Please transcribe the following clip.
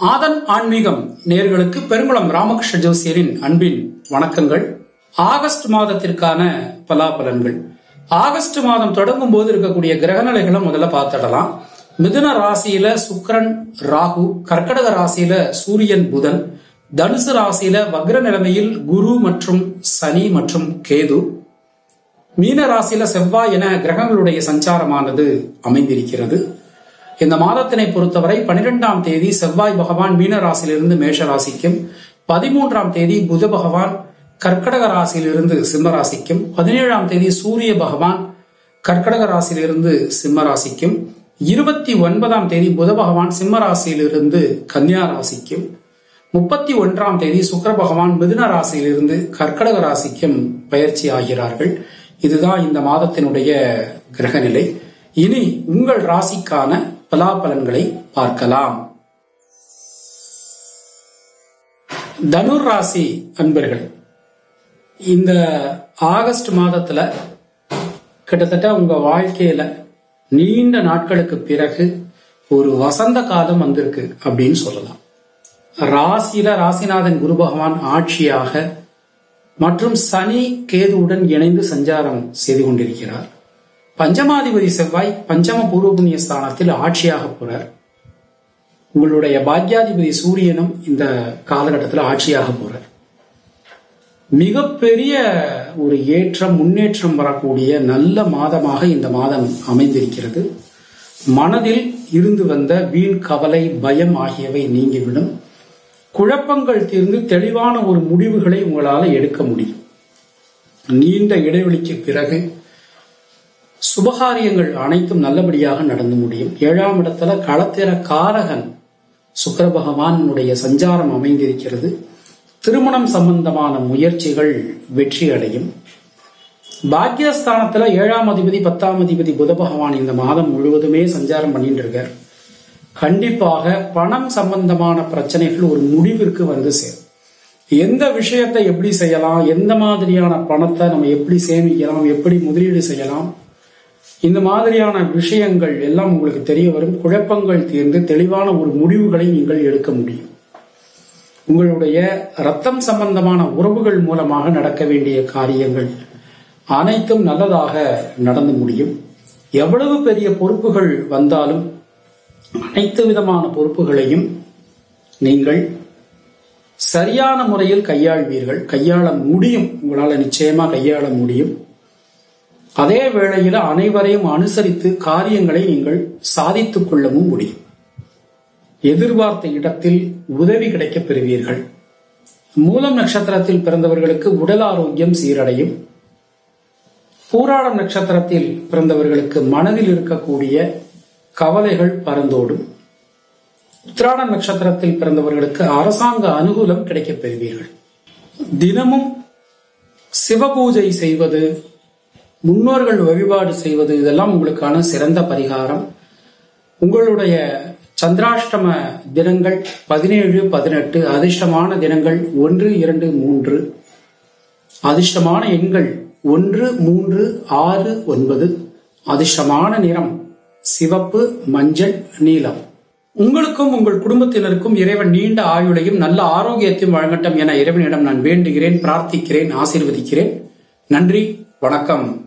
ஆதன் ஆன்மீகம் நேர்களுக்கு பெருங்குளம் ராமகிருஷ்ண ஜோசியரின் அன்பின் வணக்கங்கள் ஆகஸ்ட் மாதத்திற்கான பலாபலன்கள் ஆகஸ்ட் மாதம் தொடங்கும் போது இருக்கக்கூடிய கிரகநிலைகளை முதல்ல பார்த்துடலாம் மிதுன ராசியில சுக்கிரன் ராகு கர்க்கடக ராசியில சூரியன் புதன் தனுசு ராசியில வக்ர நிலைமையில் குரு மற்றும் சனி மற்றும் கேது மீன ராசியில செவ்வாய் என கிரகங்களுடைய சஞ்சாரமானது அமைந்திருக்கிறது இந்த மாதத்தினை பொறுத்தவரை பனிரெண்டாம் தேதி செவ்வாய் பகவான் மீன ராசியிலிருந்து மேஷ ராசிக்கும் பதிமூன்றாம் தேதி புத பகவான் கர்க்கடக ராசியிலிருந்து சிம்ம ராசிக்கும் பதினேழாம் தேதி சூரிய பகவான் கர்க்கடக ராசியிலிருந்து சிம்ம ராசிக்கும் இருபத்தி ஒன்பதாம் தேதி புத பகவான் சிம்ம ராசியிலிருந்து கன்னியா ராசிக்கும் முப்பத்தி ஒன்றாம் தேதி சுக்கர பகவான் மிதுன ராசியிலிருந்து கர்க்கடக ராசிக்கும் பயிற்சி ஆகிறார்கள் இதுதான் இந்த மாதத்தினுடைய கிரகநிலை இனி உங்கள் ராசிக்கான பலாபலன்களை பார்க்கலாம் தனுர் ராசி அன்பர்கள் இந்த ஆகஸ்ட் மாதத்துல கிட்டத்தட்ட உங்க வாழ்க்கையில நீண்ட நாட்களுக்கு பிறகு ஒரு வசந்த காலம் வந்திருக்கு அப்படின்னு சொல்லலாம் ராசியில ராசிநாதன் குரு பகவான் ஆட்சியாக மற்றும் சனி கேதுவுடன் இணைந்து சஞ்சாரம் செய்து கொண்டிருக்கிறார் பஞ்சமாதிபதி செவ்வாய் பஞ்சம பூர்வ புண்ணிய ஸ்தானத்தில் ஆட்சியாக போறார் உங்களுடைய பாக்யாதிபதி சூரியனும் இந்த காலகட்டத்தில் ஆட்சியாக போறார் மிகப்பெரிய ஒரு ஏற்றம் முன்னேற்றம் வரக்கூடிய நல்ல மாதமாக இந்த மாதம் அமைந்திருக்கிறது மனதில் இருந்து வந்த வீண் கவலை பயம் ஆகியவை நீங்கிவிடும் குழப்பங்கள் தீர்ந்து தெளிவான ஒரு முடிவுகளை உங்களால் எடுக்க முடியும் நீண்ட இடைவெளிக்கு பிறகு சுபகாரியங்கள் அனைத்தும் நல்லபடியாக நடந்து முடியும் ஏழாம் இடத்துல களத்திர காரகன் சுக்கர பகவானுடைய சஞ்சாரம் அமைந்திருக்கிறது திருமணம் சம்பந்தமான முயற்சிகள் வெற்றி அடையும் பாக்கியஸ்தானத்துல ஏழாம் அதிபதி பத்தாம் அதிபதி புத பகவான் இந்த மாதம் முழுவதுமே சஞ்சாரம் பண்ணிட்டு இருக்கார் கண்டிப்பாக பணம் சம்பந்தமான பிரச்சனைகள் ஒரு முடிவிற்கு வந்து சேரும் எந்த விஷயத்தை எப்படி செய்யலாம் எந்த மாதிரியான பணத்தை நம்ம எப்படி சேமிக்கலாம் எப்படி முதலீடு செய்யலாம் இந்த மாதிரியான விஷயங்கள் எல்லாம் உங்களுக்கு தெரிய வரும் குழப்பங்கள் தீர்ந்து தெளிவான ஒரு முடிவுகளை நீங்கள் எடுக்க முடியும் உங்களுடைய ரத்தம் சம்பந்தமான உறவுகள் மூலமாக நடக்க வேண்டிய காரியங்கள் அனைத்தும் நல்லதாக நடந்து முடியும் எவ்வளவு பெரிய பொறுப்புகள் வந்தாலும் அனைத்து விதமான பொறுப்புகளையும் நீங்கள் சரியான முறையில் கையாள்வீர்கள் கையாள முடியும் உங்களால் நிச்சயமா கையாள முடியும் அதே வேளையில் அனைவரையும் அனுசரித்து காரியங்களை நீங்கள் சாதித்துக் கொள்ளவும் முடியும் எதிர்பார்த்த இடத்தில் உதவி கிடைக்கப் பெறுவீர்கள் மூலம் நட்சத்திரத்தில் பிறந்தவர்களுக்கு உடல் ஆரோக்கியம் சீரடையும் பூராடம் நட்சத்திரத்தில் பிறந்தவர்களுக்கு மனதில் இருக்கக்கூடிய கவலைகள் பறந்தோடும் உத்திராட நட்சத்திரத்தில் பிறந்தவர்களுக்கு அரசாங்க அனுகூலம் கிடைக்கப் பெறுவீர்கள் தினமும் சிவபூஜை செய்வது முன்னோர்கள் வழிபாடு செய்வது இதெல்லாம் உங்களுக்கான சிறந்த பரிகாரம் உங்களுடைய சந்திராஷ்டம தினங்கள் பதினேழு பதினெட்டு அதிர்ஷ்டமான தினங்கள் ஒன்று இரண்டு மூன்று அதிர்ஷ்டமான எண்கள் ஒன்று மூன்று ஆறு ஒன்பது அதிர்ஷ்டமான நிறம் சிவப்பு மஞ்சள் நீலம் உங்களுக்கும் உங்கள் குடும்பத்தினருக்கும் இறைவன் நீண்ட ஆயுளையும் நல்ல ஆரோக்கியத்தையும் வழங்கட்டும் என இறைவனிடம் நான் வேண்டுகிறேன் பிரார்த்திக்கிறேன் ஆசீர்வதிக்கிறேன் நன்றி வணக்கம்